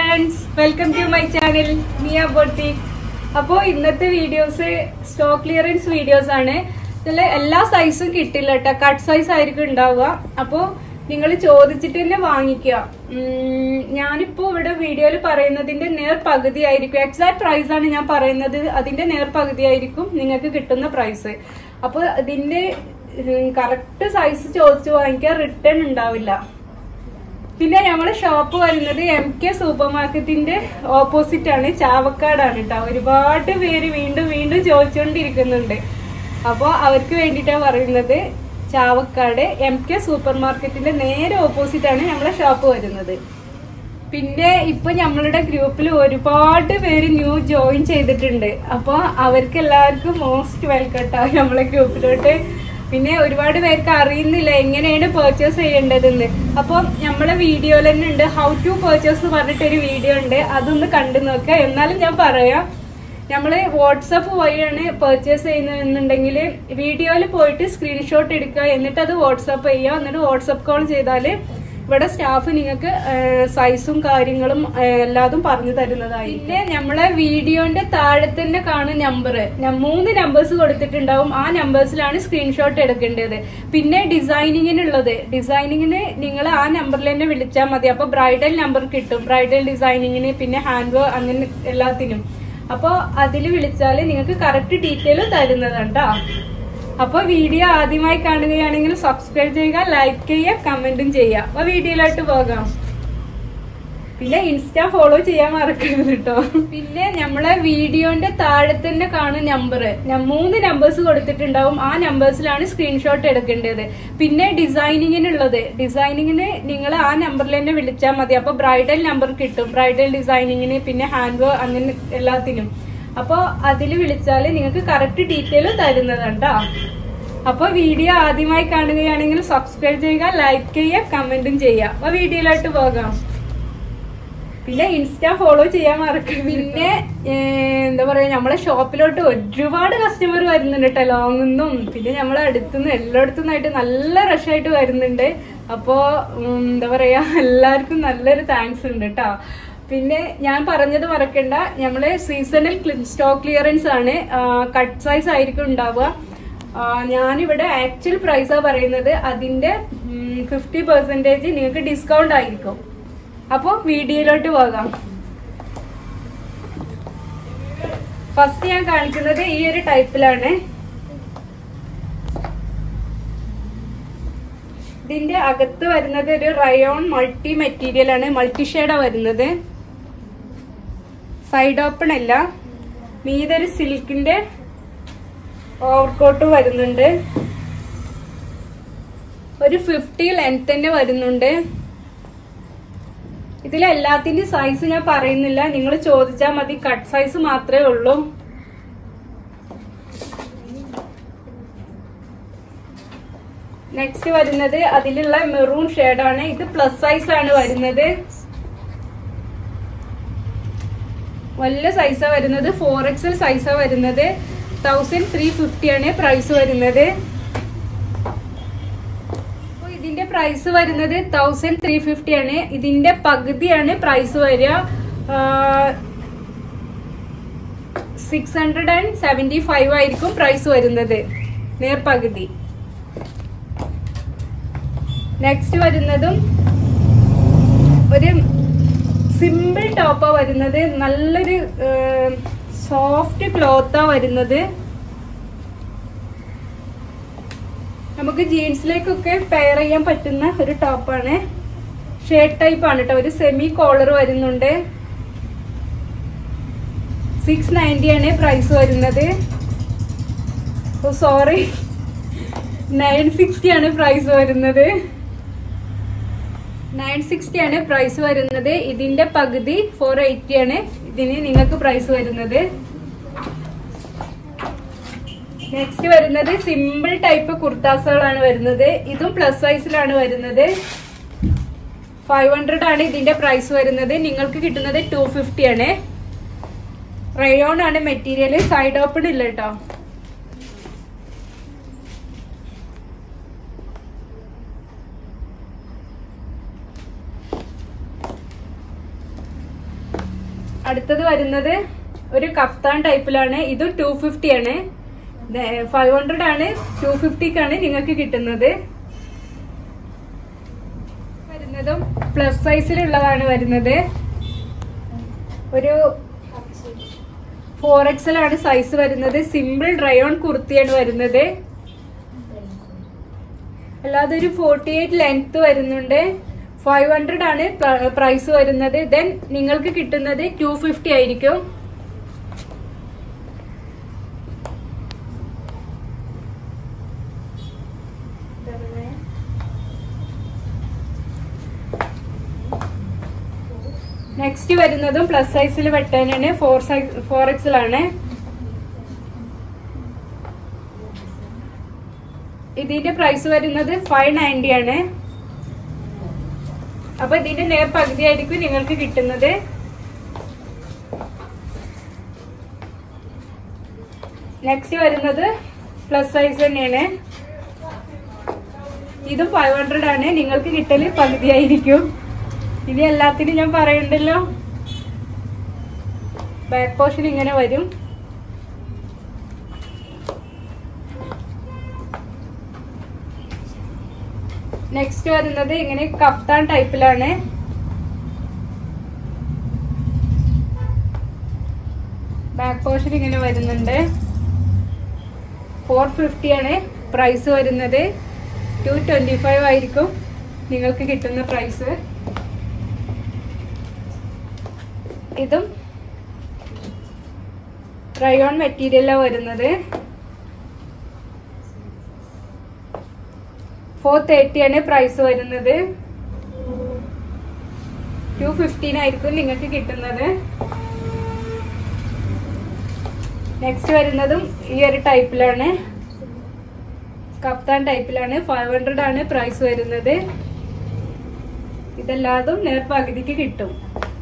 friends welcome to my channel Mia boutique അപ്പോൾ ഇന്നത്തെ videos stock clearance videos ആണ് ഇതിൽ എല്ലാ സൈസും കിട്ടില്ല കേട്ടോ കട്ട് സൈസ് ആയിരിക്കും ഉണ്ടാവുക അപ്പോൾ നിങ്ങൾ ചോദിച്ചിട്ട് തന്നെ വാങ്ങിക്കുക ഉം, ഞാനിപ്പോ ഇവിടെ വീഡിയോയിൽ പറയുന്നതിന്റെ നേർ പകുതി ആയിരിക്കും എക്സാക്ട് പ്രൈസ് ആണ് ഞാൻ പറയുന്നത് അതിന്റെ നേർ പകുതി ആയിരിക്കും നിങ്ങൾക്ക് കിട്ടുന്ന പ്രൈസ് അപ്പോൾ ഇതിന്റെ കറക്റ്റ് സൈസ് ചോദിച്ചു വാങ്ങിക്കാൻ റിട്ടേൺ ഉണ്ടാവില്ല പിന്നെ ഞങ്ങളെ ഷോപ്പ് വരുന്നത് എം കെ സൂപ്പർ മാർക്കറ്റിന്റെ ഓപ്പോസിറ്റ് ആണ് ചാവക്കാടാണ് കേട്ടോ ഒരുപാട് പേര് വീണ്ടും വീണ്ടും ചോദിച്ചുകൊണ്ടിരിക്കുന്നുണ്ട് അപ്പോൾ അവർക്ക് വേണ്ടിയിട്ടാണ് പറയുന്നത് ചാവക്കാട് എം കെ സൂപ്പർ മാർക്കറ്റിന്റെ നേരെ ഓപ്പോസിറ്റ് ആണ് ഞങ്ങളെ ഷോപ്പ് വരുന്നത് പിന്നെ ഇപ്പൊ നമ്മളുടെ ഗ്രൂപ്പിൽ ഒരുപാട് പേര് ന്യൂ ജോയിൻ ചെയ്തിട്ടുണ്ട് അപ്പോൾ അവർക്ക് എല്ലാവർക്കും മോസ്റ്റ് വെൽക്കം കേട്ടോ നമ്മളെ ഗ്രൂപ്പിലോട്ട് പിന്നെ ഒരുപാട് പേർക്ക് അറിയുന്നില്ല എങ്ങനെയാണ് പർച്ചേസ് ചെയ്യേണ്ടതെന്ന് അപ്പോൾ നമ്മളെ വീഡിയോയിൽ തന്നെ ഉണ്ട് ഹൗ ടു പർച്ചേസ് എന്ന് പറഞ്ഞിട്ടൊരു വീഡിയോ ഉണ്ട് അതൊന്ന് കണ്ടു നോക്കുക എന്നാലും ഞാൻ പറയാം നമ്മൾ വാട്സപ്പ് വഴിയാണ് പർച്ചേസ് ചെയ്യുന്നതെന്നുണ്ടെങ്കിൽ വീഡിയോയിൽ പോയിട്ട് സ്ക്രീൻഷോട്ട് എടുക്കുക എന്നിട്ട് അത് വാട്സപ്പ് ചെയ്യുക എന്നിട്ട് വാട്സപ്പ് കോൾ ചെയ്താൽ ഇവിടെ സ്റ്റാഫ് നിങ്ങൾക്ക് സൈസും കാര്യങ്ങളും ആ, എല്ലാതും പറഞ്ഞു തരുന്നതായി പിന്നെ നമ്മളെ വീഡിയോന്റെ താഴെ തന്നെ കാണും നമ്പർ മൂന്ന് നമ്പേഴ്സ് കൊടുത്തിട്ടുണ്ടാവും ആ നമ്പേഴ്സിലാണ് സ്ക്രീൻഷോട്ട് എടുക്കേണ്ടത് പിന്നെ ഡിസൈനിങ്ങിനുള്ളത് ഡിസൈനിങ്ങിന് നിങ്ങൾ ആ നമ്പറിൽ തന്നെ വിളിച്ചാൽ മതി അപ്പൊ ബ്രൈഡൽ നമ്പർ കിട്ടും ബ്രൈഡൽ ഡിസൈനിങ്ങിന് പിന്നെ ഹാൻഡ് വർക്ക് അങ്ങനെ എല്ലാത്തിനും അപ്പോൾ അതിൽ വിളിച്ചാൽ നിങ്ങൾക്ക് കറക്റ്റ് ഡീറ്റെയിൽ തരുന്നതാണ് കേട്ടോ അപ്പോൾ വീഡിയോ ആദ്യമായി കാണുകയാണെങ്കിൽ സബ്സ്ക്രൈബ് ചെയ്യുക ലൈക്ക് ചെയ്യുക കമന്റും ചെയ്യുക അപ്പോൾ വീഡിയോയിലോട്ട് പോകാം പിന്നെ ഇൻസ്റ്റാ ഫോളോ ചെയ്യാൻ മറക്കരുത് കേട്ടോ പിന്നെ നമ്മളെ വീഡിയോന്റെ താഴെ തന്നെ കാണും നമ്പർ മൂന്ന് നമ്പേഴ്സ് കൊടുത്തിട്ടുണ്ടാവും ആ നമ്പേഴ്സിലാണ് സ്ക്രീൻഷോട്ട് എടുക്കേണ്ടത് പിന്നെ ഡിസൈനിങ്ങിനുള്ളത് ഡിസൈനിങ്ങിന് നിങ്ങൾ ആ നമ്പറിൽ തന്നെ വിളിച്ചാൽ മതി അപ്പൊ ബ്രൈഡൽ നമ്പർ കിട്ടും ബ്രൈഡൽ ഡിസൈനിങ്ങിന് പിന്നെ ഹാൻഡ് വർക്ക് അങ്ങനെ എല്ലാത്തിനും അപ്പോൾ അതിൽ വിളിച്ചാൽ നിങ്ങൾക്ക് കറക്റ്റ് ഡീറ്റെയിൽ തരുന്നതാണ് കേട്ടോ അപ്പോൾ വീഡിയോ ആദ്യമായി കാണുകയാണെങ്കിൽ സബ്സ്ക്രൈബ് ചെയ്യുക ലൈക്ക് ചെയ്യുക കമന്റും ചെയ്യുക അപ്പോൾ വീഡിയോയിലോട്ട് പോകാം പിന്നെ ഇൻസ്റ്റാ ഫോളോ ചെയ്യാൻ മറക്കരുത് പിന്നെ ഏഹ്, എന്താ പറയാ നമ്മളെ ഷോപ്പിലോട്ട് ഒരുപാട് കസ്റ്റമർ വരുന്നുണ്ട് കേട്ടോ ലോങ്ങിന്നും പിന്നെ നമ്മളെ അടുത്തുനിന്ന് എല്ലായിടത്തുനിന്നായിട്ട് നല്ല റഷായിട്ട് വരുന്നുണ്ട് അപ്പോ ഉം, എന്താ പറയാ എല്ലാവർക്കും നല്ലൊരു താങ്ക്സ് ഉണ്ട് കേട്ടോ പിന്നെ ഞാൻ പറഞ്ഞത് മറക്കണ്ട നമ്മള് സീസണൽ സ്റ്റോക്ക് ക്ലിയറൻസ് ആണ് കട്ട് സൈസ് ആയിരിക്കും ഉണ്ടാവുക ആ, ഞാനിവിടെ ആക്ച്വൽ പ്രൈസാ പറയുന്നത് അതിന്റെ ഫിഫ്റ്റി പെർസെന്റേജ് നിങ്ങൾക്ക് ഡിസ്കൗണ്ട് ആയിരിക്കും അപ്പോൾ വീഡിയോയിലോട്ട് പോകാം ഫസ്റ്റ് ഞാൻ കാണിക്കുന്നത് ഈ ഒരു ടൈപ്പിലാണ് ഇതിന്റെ അകത്ത് വരുന്നത് ഒരു റയോൺ മൾട്ടി മെറ്റീരിയൽ ആണ് മൾട്ടി ഷെയ്ഡാ വരുന്നത് സൈഡ് ഓപ്പൺ അല്ല മീതൊരു സിൽക്കിന്റെ ഓവർകോട്ട് വരുന്നുണ്ട് ഒരു ഫിഫ്റ്റി ലെങ്ത് തന്നെ വരുന്നുണ്ട് ഇതിൽ എല്ലാത്തിന്റെ സൈസ് ഞാൻ പറയുന്നില്ല നിങ്ങൾ ചോദിച്ചാൽ മതി കട്ട് സൈസ് മാത്രമേ ഉള്ളൂ നെക്സ്റ്റ് വരുന്നത് അതിലുള്ള മെറൂൺ ഷെയ്ഡാണ് ഇത് പ്ലസ് സൈസ് ആണ് വരുന്നത് വലിയ സൈസാ വരുന്നത് ഫോർ എക്സൽ സൈസാ വരുന്നത് തൗസൻഡ് ത്രീ ഫിഫ്റ്റി ആണ് പ്രൈസ് വരുന്നത് അപ്പൊ ഇതിന്റെ പ്രൈസ് വരുന്നത് തൗസൻഡ് ത്രീ ഫിഫ്റ്റി ആണ് ഇതിന്റെ പകുതിയാണ് പ്രൈസ് വരിക six hundred and seventy five ആയിരിക്കും പ്രൈസ് വരുന്നത് നേർപകുതി നെക്സ്റ്റ് വരുന്നതും ഒരു സിമ്പിൾ ടോപ്പാ വരുന്നത് നല്ലൊരു സോഫ്റ്റ് ക്ലോത്താ വരുന്നത് നമുക്ക് ജീൻസിലേക്കൊക്കെ പെയർ ചെയ്യാൻ പറ്റുന്ന ഒരു ടോപ്പാണ് ഷേർട്ട് ടൈപ്പ് ആണ് കേട്ടോ ഒരു സെമി കോളർ വരുന്നുണ്ട് സിക്സ് നയൻറ്റി ആണ് പ്രൈസ് വരുന്നത് ഓ സോറി നയൻ സിക്സ്റ്റി ആണ് പ്രൈസ് വരുന്നത് നയൻ സിക്സ്റ്റി ആണ് പ്രൈസ് വരുന്നത് ഇതിന്റെ പകുതി ഫോർ എയ്റ്റി ആണ് ഇതിന് നിങ്ങൾക്ക് പ്രൈസ് വരുന്നത് നെക്സ്റ്റ് വരുന്നത് സിമ്പിൾ ടൈപ്പ് കുർത്താസുകളാണ് വരുന്നത് ഇതും പ്ലസ് സൈസിലാണ് വരുന്നത് ഫൈവ് ഹൺഡ്രഡ് ആണ് ഇതിന്റെ പ്രൈസ് വരുന്നത് നിങ്ങൾക്ക് കിട്ടുന്നത് ടു ഫിഫ്റ്റി ആണ് റയോൺ ആണ് മെറ്റീരിയൽ സൈഡ് ഓപ്പൺ ഇല്ല കേട്ടോ അടുത്തത് വരുന്നത് ഒരു കഫ്താൻ ടൈപ്പിലാണ് ഇത് ടു ഫിഫ്റ്റി ആണ് ഫൈവ് ഹൺഡ്രഡ് ആണ് ടു ഫിഫ്റ്റിക്കാണ് നിങ്ങൾക്ക് കിട്ടുന്നത് വരുന്നതും പ്ലസ് സൈസിലുള്ളതാണ് വരുന്നത് ഒരു ഫോർ എക്സൽ ആണ് സൈസ് വരുന്നത് സിമ്പിൾ ഡ്രൈ ഓൺ കുർത്തിയാണ് വരുന്നത് അല്ലാതെ ഒരു ഫോർട്ടി എയ്റ്റ് ലെങ്ത് വരുന്നുണ്ട് ഫൈവ് ഹൺഡ്രഡ് ആണ് പ്രൈസ് വരുന്നത് ദെൻ നിങ്ങൾക്ക് കിട്ടുന്നത് ടു ഫിഫ്റ്റി ആയിരിക്കും നെക്സ്റ്റ് വരുന്നതും പ്ലസ് സൈസിൽ വെട്ടാനാണ് ഫോർ സൈസ് ഫോർ എക്സിലാണ് ഇതിന്റെ പ്രൈസ് വരുന്നത് ഫൈവ് നയൻറ്റി ആണ് അപ്പൊ ഇതിന്റെ നേർ പകുതി ആയിരിക്കും നിങ്ങൾക്ക് കിട്ടുന്നത് നെക്സ്റ്റ് വരുന്നത് പ്ലസ് സൈസ് തന്നെയാണ് ഇതും ഫൈവ് ഹൺഡ്രഡ് ആണ് നിങ്ങൾക്ക് കിട്ടല് പകുതി ആയിരിക്കും ഇനി എല്ലാത്തിനും ഞാൻ പറയണ്ടല്ലോ ബാക്ക് പോർഷൻ ഇങ്ങനെ വരും നെക്സ്റ്റ് വരുന്നത് ഇങ്ങനെ കഫ്താൻ ടൈപ്പിലാണ് ബാക്ക് പോർഷൻ ഇങ്ങനെ വരുന്നുണ്ട് ഫോർ ഫിഫ്റ്റി ആണ് പ്രൈസ് വരുന്നത് ടു ട്വന്റി ഫൈവ് ആയിരിക്കും നിങ്ങൾക്ക് കിട്ടുന്ന പ്രൈസ് ഇതും റയോൺ മെറ്റീരിയലാണ് വരുന്നത് ഫോർ തേർട്ടി ആണ് പ്രൈസ് വരുന്നത് ടു ഫിഫ്റ്റീൻ ആയിരിക്കും നിങ്ങൾക്ക് കിട്ടുന്നത് നെക്സ്റ്റ് വരുന്നതും ഈ ഒരു ടൈപ്പിലാണ് കഫ്താൻ ടൈപ്പിലാണ് ഫൈവ് ഹൺഡ്രഡ് ആണ് പ്രൈസ് വരുന്നത് ഇതെല്ലാതും നേർ പകുതിക്ക് കിട്ടും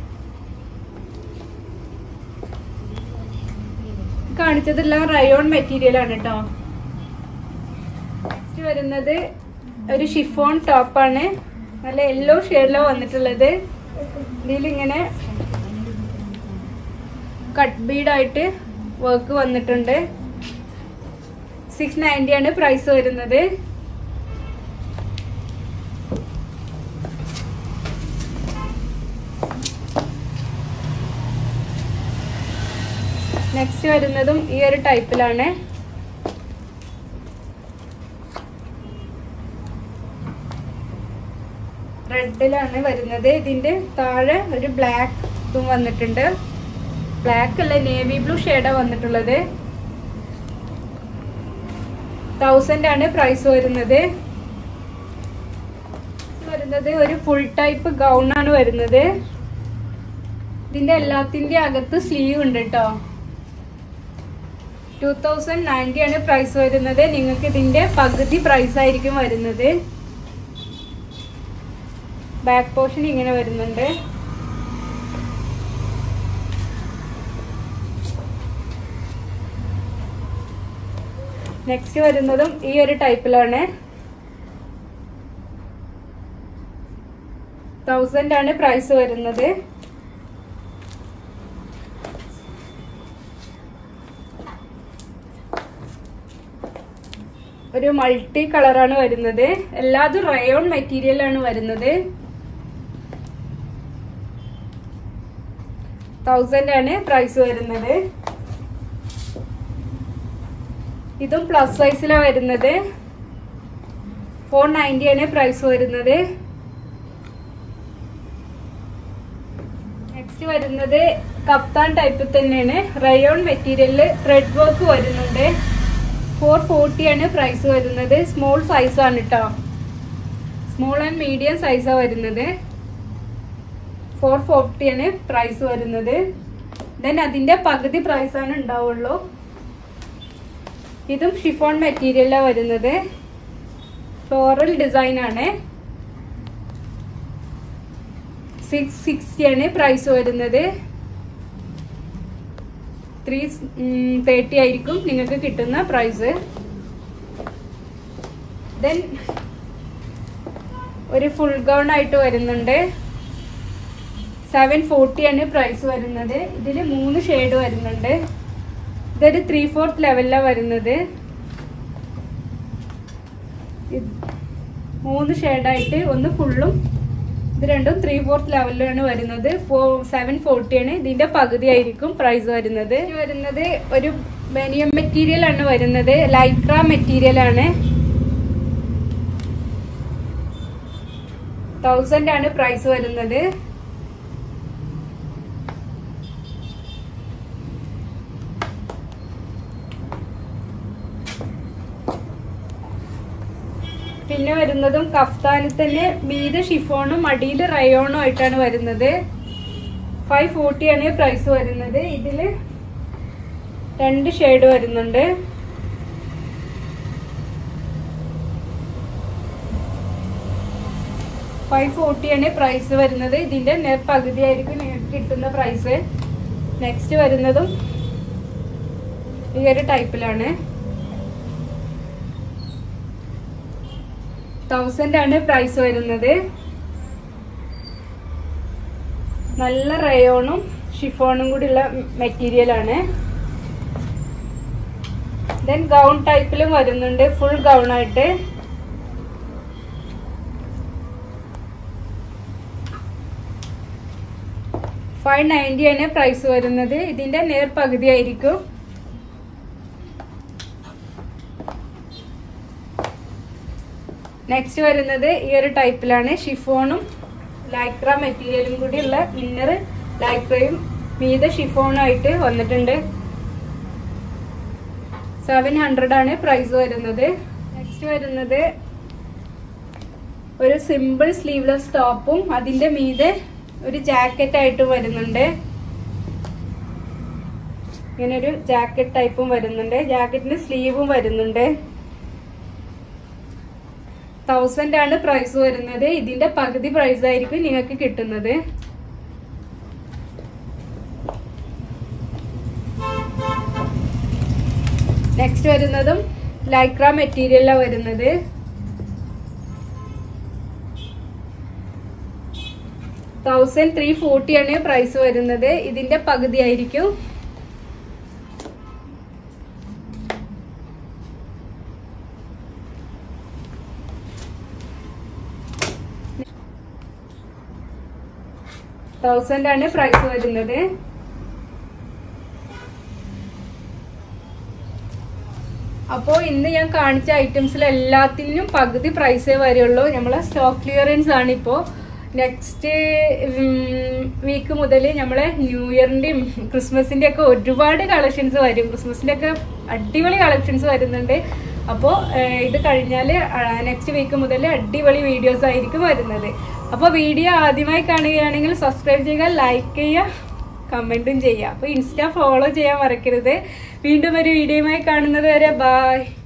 കാണിച്ചതെല്ലാം റയോൺ മെറ്റീരിയൽ ആണ് കേട്ടോ നെക്സ്റ്റ് വരുന്നത് ഒരു ഷിഫോൺ ടോപ്പാണ് നല്ല യെല്ലോ ഷെയ്ഡിലാണ് വന്നിട്ടുള്ളത് ഇതിലിങ്ങനെ കട്ട് ബീഡായിട്ട് വർക്ക് വന്നിട്ടുണ്ട് സിക്സ് നയൻറ്റി ആണ് പ്രൈസ് വരുന്നത് നെക്സ്റ്റ് വരുന്നതും ഈ ഒരു ടൈപ്പിലാണ് റെഡിലാണ് വരുന്നത് ഇതിന്റെ താഴെ ഒരു ബ്ലാക്ക് ഇതും വന്നിട്ടുണ്ട് ബ്ലാക്ക് അല്ല നേവി ബ്ലൂ ഷെയ്ഡാ വന്നിട്ടുള്ളത് തൗസൻഡ് ആണ് പ്രൈസ് വരുന്നത് വരുന്നത് ഒരു ഫുൾ ടൈപ്പ് ഗൗൺ ആണ് വരുന്നത് ഇതിന്റെ എല്ലാത്തിന്റെ അകത്ത് സ്ലീവ് ഉണ്ട് കേട്ടോ ടൂ തൗസൻഡ് നയൻറ്റി ആണ് പ്രൈസ് വരുന്നത് നിങ്ങൾക്ക് ഇതിന്റെ പകുതി പ്രൈസ് ആയിരിക്കും വരുന്നത് ബാക്ക് പോർഷൻ ഇങ്ങനെ വരുന്നുണ്ട് നെക്സ്റ്റ് വരുന്നതും ഈ ഒരു ടൈപ്പിലാണ് തൗസൻഡ് ആണ് പ്രൈസ് വരുന്നത് ഒരു മൾട്ടി കളറാണ് വരുന്നത് എല്ലാതും റയോൺ മെറ്റീരിയൽ ആണ് വരുന്നത് തൗസൻഡ് ആണ് പ്രൈസ് വരുന്നത് ഇതും പ്ലസ് സൈസിലാണ് വരുന്നത് ഫോർ നയൻറ്റി ആണ് പ്രൈസ് വരുന്നത് നെക്സ്റ്റ് വരുന്നത് കപ്താൻ ടൈപ്പിൽ തന്നെയാണ് റയോൺ മെറ്റീരിയലിൽ ത്രെഡ് വർക്ക് വരുന്നുണ്ട് ഫോർ ഫോർട്ടി ആണ് പ്രൈസ് വരുന്നത് സ്മോൾ സൈസ് ആണ് കേട്ടോ സ്മോൾ ആൻഡ് മീഡിയം സൈസാണ് വരുന്നത് ഫോർ ഫോർട്ടി ആണ് പ്രൈസ് വരുന്നത് ദെൻ അതിന്റെ പകുതി പ്രൈസ് ആണ് ഉണ്ടാവുള്ളൂ ഇതും ഷിഫോൺ മെറ്റീരിയലാണ് വരുന്നത് ഫ്ലോറൽ ഡിസൈൻ ആണ് സിക്സ് സിക്സ്റ്റി ആണ് പ്രൈസ് വരുന്നത് ത്രീ തേർട്ടി ആയിരിക്കും നിങ്ങൾക്ക് കിട്ടുന്ന പ്രൈസ് ദെൻ ഒരു ഫുൾ ഗൗൺ ആയിട്ട് വരുന്നുണ്ട് സെവൻ ഫോർട്ടിയാണ് പ്രൈസ് വരുന്നത് ഇതിൽ മൂന്ന് ഷെയ്ഡ് വരുന്നുണ്ട് ഇതൊരു ത്രീ ഫോർത്ത് ലെവലിലാണ് വരുന്നത് ഇത് മൂന്ന് ഷെയ്ഡായിട്ട് ഒന്ന് ഫുള്ളും ഇത് രണ്ടും ത്രീ ഫോർത്ത് ലെവലിലാണ് വരുന്നത് ഫോ സെവൻ ഫോർട്ടിയാണ് ഇതിന്റെ പകുതി ആയിരിക്കും പ്രൈസ് വരുന്നത് ഇത് വരുന്നത് ഒരു ബനിയം മെറ്റീരിയൽ ആണ് വരുന്നത് ലൈക്ര മെറ്റീരിയൽ ആണ് തൗസൻഡ് ആണ് പ്രൈസ് വരുന്നത് പിന്നെ വരുന്നതും കഫ്താനിൽ തന്നെ മീതെ ഷിഫോണും അടിയിൽ റയോണും ആയിട്ടാണ് വരുന്നത് ഫൈവ് ഫോർട്ടി ആണ് പ്രൈസ് വരുന്നത് ഇതില് രണ്ട് ഷെയ്ഡ് വരുന്നുണ്ട് ഫൈവ് ഫോർട്ടി ആണ് പ്രൈസ് വരുന്നത് ഇതിന്റെ നേർ പകുതി ആയിരിക്കും നിങ്ങൾക്ക് കിട്ടുന്ന പ്രൈസ് നെക്സ്റ്റ് വരുന്നതും ഈ ഒരു ടൈപ്പിലാണ് തൗസൻഡ് ആണ് പ്രൈസ് വരുന്നത് നല്ല റയോണും ഷിഫോണും കൂടി ഉള്ള മെറ്റീരിയൽ ആണ് ദെൻ ഗൗൺ ടൈപ്പിലും വരുന്നുണ്ട് ഫുൾ ഗൗൺ ആയിട്ട് ഫൈവ് നയൻറ്റി ആണ് പ്രൈസ് വരുന്നത് ഇതിന്റെ നേർ പകുതി ആയിരിക്കും നെക്സ്റ്റ് വരുന്നത് ഈ ഒരു ടൈപ്പിലാണ് ഷിഫോണും ലൈക്ര മെറ്റീരിയലും കൂടി ഉള്ള ഇന്നർ ലൈക്രയും മീതെ ഷിഫോണും ആയിട്ട് വന്നിട്ടുണ്ട് സെവൻ ഹൺഡ്രഡ് ആണ് പ്രൈസ് വരുന്നത് നെക്സ്റ്റ് വരുന്നത് ഒരു സിമ്പിൾ സ്ലീവ്ലെസ് ടോപ്പും അതിന്റെ മീതെ ഒരു ജാക്കറ്റ് ആയിട്ട് വരുന്നുണ്ട് ഇങ്ങനെ ഒരു ജാക്കറ്റ് ടൈപ്പും വരുന്നുണ്ട് ജാക്കറ്റിന് സ്ലീവും വരുന്നുണ്ട് തൗസൻഡ് ആണ് പ്രൈസ് വരുന്നത് ഇതിന്റെ പകുതി പ്രൈസ് ആയിരിക്കും നിങ്ങൾക്ക് കിട്ടുന്നത് നെക്സ്റ്റ് വരുന്നതും ലൈക്ര മെറ്റീരിയലാണ് വരുന്നത് തൗസൻഡ് ത്രീ ഫോർട്ടി ആണ് പ്രൈസ് വരുന്നത് ഇതിന്റെ പകുതി ആയിരിക്കും തൗസൻഡ് ആണ് പ്രൈസ് വരുന്നത് അപ്പോൾ ഇന്ന് ഞാൻ കാണിച്ച ഐറ്റംസിൽ എല്ലാത്തിനും പകുതി പ്രൈസേ വരുള്ളൂ നമ്മളെ സ്റ്റോക്ക് ക്ലിയറൻസ് ആണ് ഇപ്പോൾ നെക്സ്റ്റ് വീക്ക് മുതൽ നമ്മളെ ന്യൂ ഇയറിന്റെയും ക്രിസ്മസിന്റെ ഒക്കെ ഒരുപാട് കളക്ഷൻസ് വരും ക്രിസ്മസിന്റെ ഒക്കെ അടിപൊളി കളക്ഷൻസ് വരുന്നുണ്ട് അപ്പോൾ ഇത് കഴിഞ്ഞാൽ നെക്സ്റ്റ് വീക്ക് മുതൽ അടിപൊളി വീഡിയോസ് ആയിരിക്കും വരുന്നത് അപ്പോൾ വീഡിയോ ആദ്യമായി കാണുകയാണെങ്കിൽ സബ്സ്ക്രൈബ് ചെയ്യുക ലൈക്ക് ചെയ്യുക കമൻറ്റും ചെയ്യുക അപ്പോൾ ഇൻസ്റ്റ ഫോളോ ചെയ്യാൻ മറക്കരുത് വീണ്ടും ഒരു വീഡിയോയുമായി കാണുന്നത് വരെ ബായ്